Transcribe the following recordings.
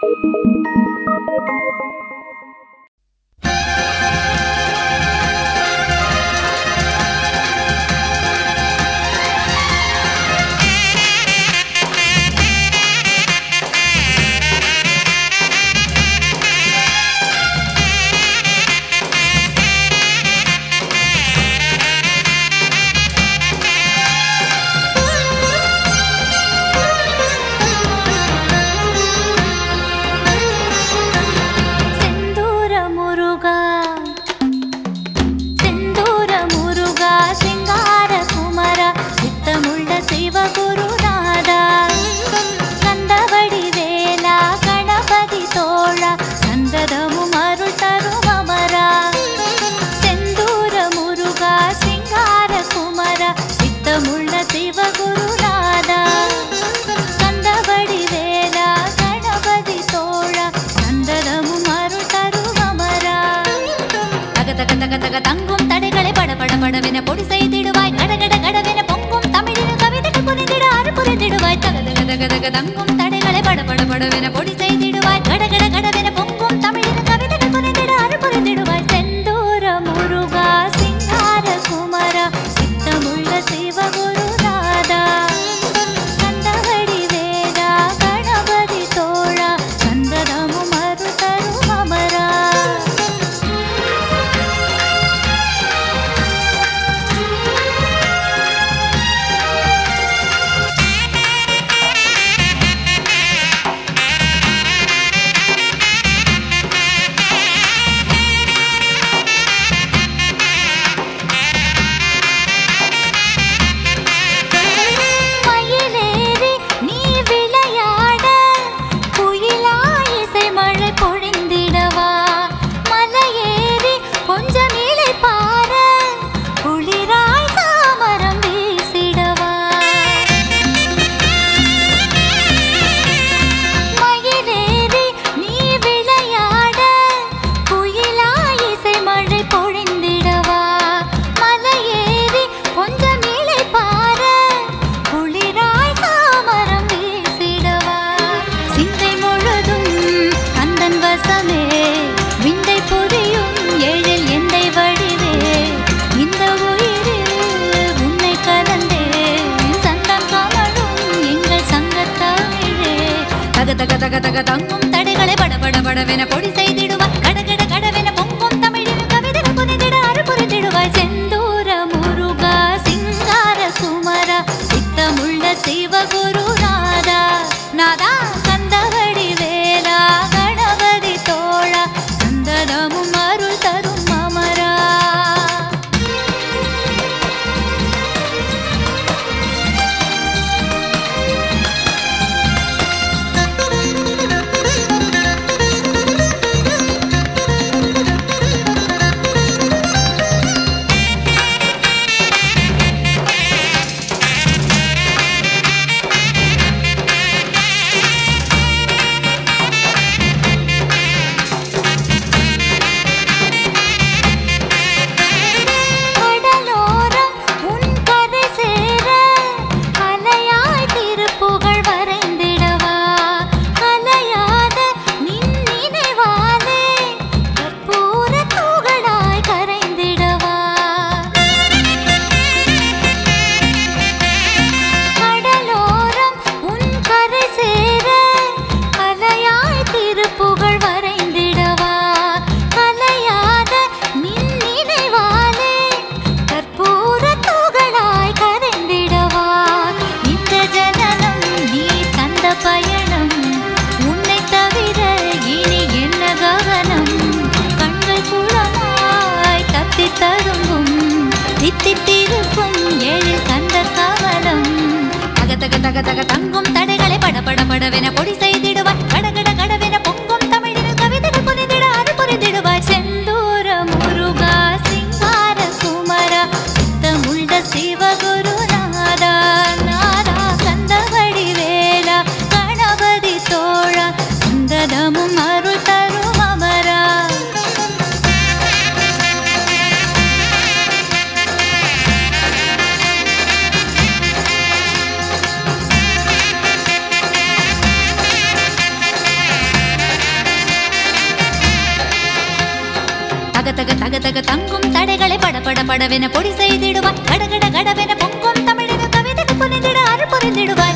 செந்தூர முருகா செந்தூர முருகா சிங்கார குமரா சித்தமுள்ள சிவகுருநாதா கந்தவடி வேலா கணபதி தோழா சந்ததமும் அருள் தரும் அமரா செந்தூர முருகா சிங்கார குமரா சித்தமுள்ள சிவகுருநாதா கந்தவடி வேலா கணபதி தோழா சந்ததமும் அருள் தரும் அமரா தக தக தக தக தங்கும் தடைகளை பட பட படவென பொடி செய்திடுவாய் கடகட கடவென பொங்கும் தமிழில் கவிதைகள் புரிந்திட அரு புரிந்திடுவாய் தக தக தக தக தங்கும் தடைகளை பட பட படவென பொடி செய்திடுவாய் கடகட கடவென பொங்கும் தமிழில் கவிதைகள் புரிந்திட அரு புரிந்திடுவாய் செந்தூர முருகா சிங்கார குமரா சித்தமுள்ள சிவகுருநாதா கந்தவடி வேதா கணபதி தோழா சந்தனமும் அருள் தரும் அமரா மயிலேறி நீ விளையாட குயிலாய் இசை மழை பொழிந்திடவா மலையேறி கொஞ்சம் இலை பார குளிராய் சாமரம் வீசிடவா மயிலேறி நீ விளையாட குயிலாய் இசை மழை பொழிந்திடவா மலையேறி கொஞ்சம் இலை பார குளிராய் சாமரம் வீசிடவா சிந்தை முழுதும் கந்தன் வசமே விந்தை புரியும் எழில் எந்தை வடிவே இந்த உயிரில் உன்னை கலந்தே சந்தம் கமழும் எங்கள் சங்கத்தமிழே தக தக தக தக தங்கும் தடைகளை பட பட படவென பொடி செய்திடுவாய் கடகட கடவென பொங்கும் தமிழில் கவிதைகள் புரிந்திட அரு புரிந்திடுவாய் செந்தூர முருகா சிங்கார குமரா சித்தமுள்ள சிவகுருநாதா நாதா கந்தவடி வேலா கணபதி தோழா சந்தனமும் அருள் தரும் அமரா கடலோரம் உன் கரை சேர கலையாய் திருப்புகழ் வரைந்திடவா கலையாத நின் நினைவாலே கற்பூர தூகளாய் கரைந்திடவா கடலோரம் உன் கரை சேர கலையாய் திருப்புகழ் வரைந்திடவா கலையாத நின் நினைவாலே கற்பூர தூகளாய் கரைந்திடவா இந்த ஜனனம் நீ தந்த பயணம் உன்னை தவிர இனி என்ன கவனம் கண்கள் குளமாய் கத்தி தரும்பும் தித்தித்திருக்கும் எழில் கந்த கவலம் தக தக தக தக தங்கும் தடைகளை பட பட படவென பொடி செய்திடுவாய் கடகட கடவென பொங்கும் தமிழில் கவிதைகள் புரிந்திட அரு புரிந்திடுவாய் செந்தூர முருகா சிங்கார குமரா சித்தமுள்ள சிவகுருநாதா நாதா கந்தவடி வேலா கணபதி தோழா சந்தனமும் அருள் தரும் அமரா ஆ தக தக தக தங்கும் தடைகளை படபட படவென பொடி செய்திடுவாய் கடகட கடவென பொங்கும் தமிழின கவிதைக்கு புரிந்திட அருள் புரிந்திடுவாய்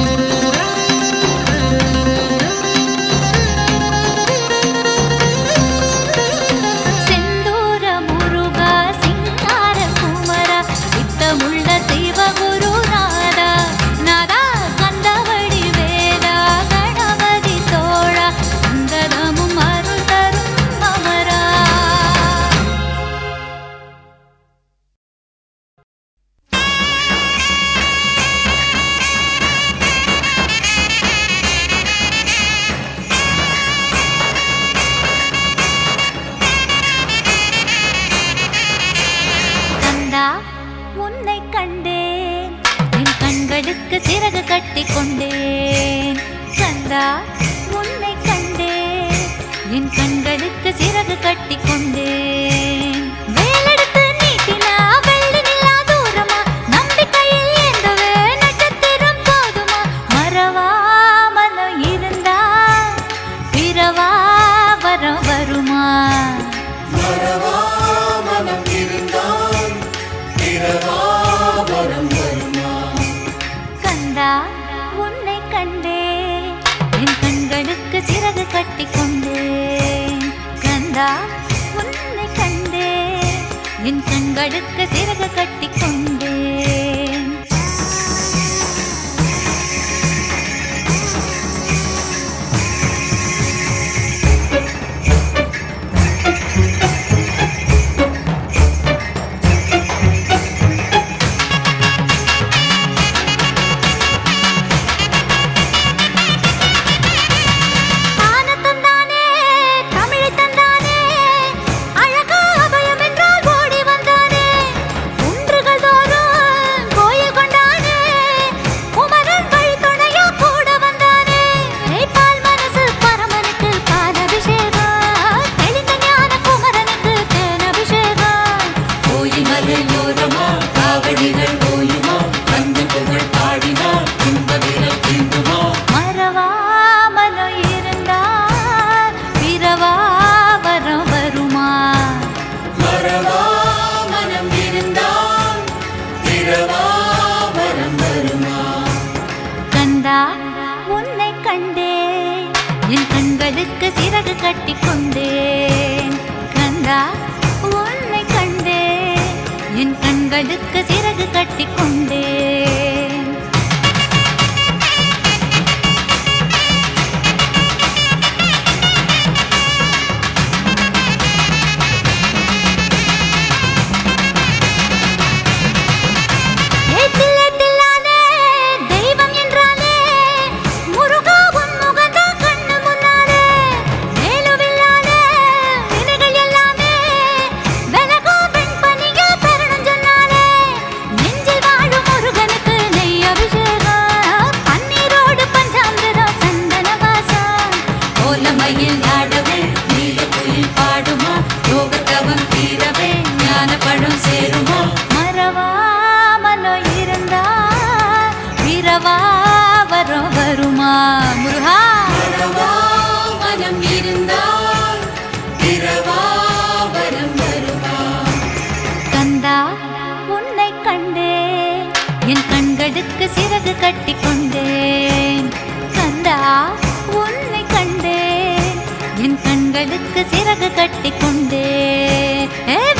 செந்தூர முருகா சிங்கார குமரா சித்தமுள்ள சிவகுரு நாதா நாதா கந்தவடி வேதா கணபதி தோழா சந்ததமும் அருள் தரும் அமரா கந்தா உன்னை கண்டேன் என் கண்களுக்கு சிறகு கட்டி கொண்டேன் கந்தா உன்னை கண்டேன் என் கண்களுக்கு சிறகு கட்டி கொண்டேன் வேலெடுத்து நீட்டினா வெள்ளி நிலா தூரமா நம்பிக்கையில் ஏந்தவே நட்சத்திரம் போதுமா மறவா மனம் இருந்தா பிறவா வரம் வருமா மறவா மனம் இருந்தால் பிறவா வரம் வருமா கந்தா உன்னை கண்டேன் என் கண்களுக்கு சிறகு கட்டி கொண்டேன் கந்தா உன்னை கண்டேன் என் கண்களுக்கு சிறகு கட்டி கொண்டேன் தான தந்தானே தமிழை தந்தானே அழகா அபயம் என்றால் ஓடி வந்தானே குன்றுகள் தோறும் கோயில் கொண்டானே குமரன் வழி துணையா கூட வந்தானே பால் மனசு பரமனுக்கு பால் அபிஷேகம் தெளிந்த ஞான குமரனுக்கு தேன் அபிஷேகம் கோயில் மலையோரமா காவடிகள் ஓயுமா அந்த புகழ் பாடினா துன்ப விரல் தீண்டுமா மறவா மனம் இருந்தால் பிறவா வரம் வருமா மறவா மனம் இருந்தால் பிறவா வரம் வருமா கந்தா உன்னை கண்டேன் என் கண்களுக்கு சிறகு கட்டி கொண்டேன் கந்தா உன்னை கண்டேன் என் கண்களுக்கு சிறகு கட்டி கொண்டேன் ஏய் தில்லை தில்லானே, தெய்வம் என்றானே, முருகா உன் முகந்தான் கண்ணு முன்னாலே. வேலுவில்லானே, வினைகள் எல்லாமே, விலகும் பெண் பணியா சரணம் சொன்னாலே. நெஞ்சில் வாழும் முருகனுக்கு நெய் அபிஷேகம், பன்னீரோடு பஞ்சாமிர்தம் சந்தன வாசம். கோலமயில் ஆடவே நீல குயில் பாடுமா யோகத்தவம் தீரவே ஞான பழம் சேருமா மறவா மனம் இருந்தா வீரவா வரம் வருமா முருகா மறவா மனம் இருந்தால் பிறவா வரம் வருமா கந்தா உன்னை கண்டேன் என் கண்களுக்கு சிறகு கட்டி கொண்டேன் கந்தா உன்னை கண்டேன் என் கண்களுக்கு சிறகு கட்டி கொண்டேன் ஏ